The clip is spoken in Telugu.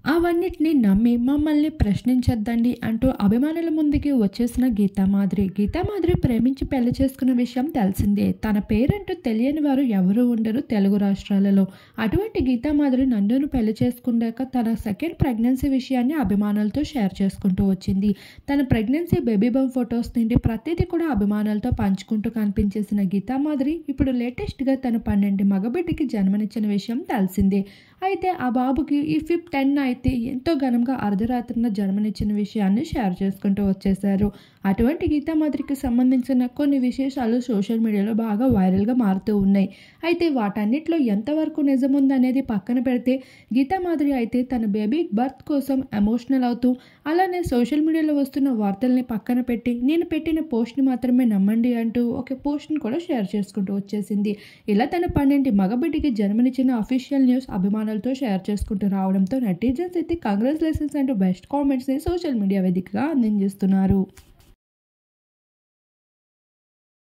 అవన్నిటిని నమ్మి మమ్మల్ని ప్రశ్నించొద్దండి అంటూ అభిమానుల ముందుకి వచ్చేసిన గీతామాధురి గీతామాధురి ప్రేమించి పెళ్లి చేసుకున్న విషయం తెలిసిందే తన పేరంటూ తెలియని వారు ఎవరు ఉండరు తెలుగు రాష్ట్రాలలో అటువంటి గీతామాధురి నందును పెళ్లి చేసుకున్నాక తన సెకండ్ ప్రెగ్నెన్సీ విషయాన్ని అభిమానులతో షేర్ చేసుకుంటూ వచ్చింది తన ప్రెగ్నెన్సీ బేబీ బమ్ ఫొటోస్ నుండి ప్రతిదీ కూడా అభిమానులతో పంచుకుంటూ కనిపించేసిన గీతామాధురి ఇప్పుడు లేటెస్ట్గా తన పన్నెండు మగబిడ్డకి జన్మనిచ్చిన విషయం తెలిసిందే అయితే ఆ బాబుకి ఈ ఫిఫ్ టెన్ అయితే ఎంతో ఘనంగా అర్ధరాత్రిన జన్మనిచ్చిన విషయాన్ని షేర్ చేసుకుంటూ వచ్చేశారు అటువంటి గీతామాధురికి సంబంధించిన కొన్ని విశేషాలు సోషల్ మీడియాలో బాగా వైరల్గా మారుతూ ఉన్నాయి అయితే వాటన్నిటిలో ఎంతవరకు నిజం ఉందనేది పక్కన పెడితే గీతామాధురి అయితే తన బేబీ బర్త్ కోసం ఎమోషనల్ అవుతూ అలానే సోషల్ మీడియాలో వస్తున్న వార్తల్ని పక్కన పెట్టి నేను పెట్టిన పోస్ట్ని మాత్రమే నమ్మండి అంటూ ఒక పోస్ట్ని కూడా షేర్ చేసుకుంటూ వచ్చేసింది ఇలా తన పన్నెండు మగబిడ్డకి జన్మనిచ్చిన అఫీషియల్ న్యూస్ అభిమానులతో షేర్ చేసుకుంటూ రావడంతో నెటిజన్స్ అయితే కంగ్రాచులేషన్స్ అంటూ బెస్ట్ కామెంట్స్ని సోషల్ మీడియా వేదికగా అందించేస్తున్నారు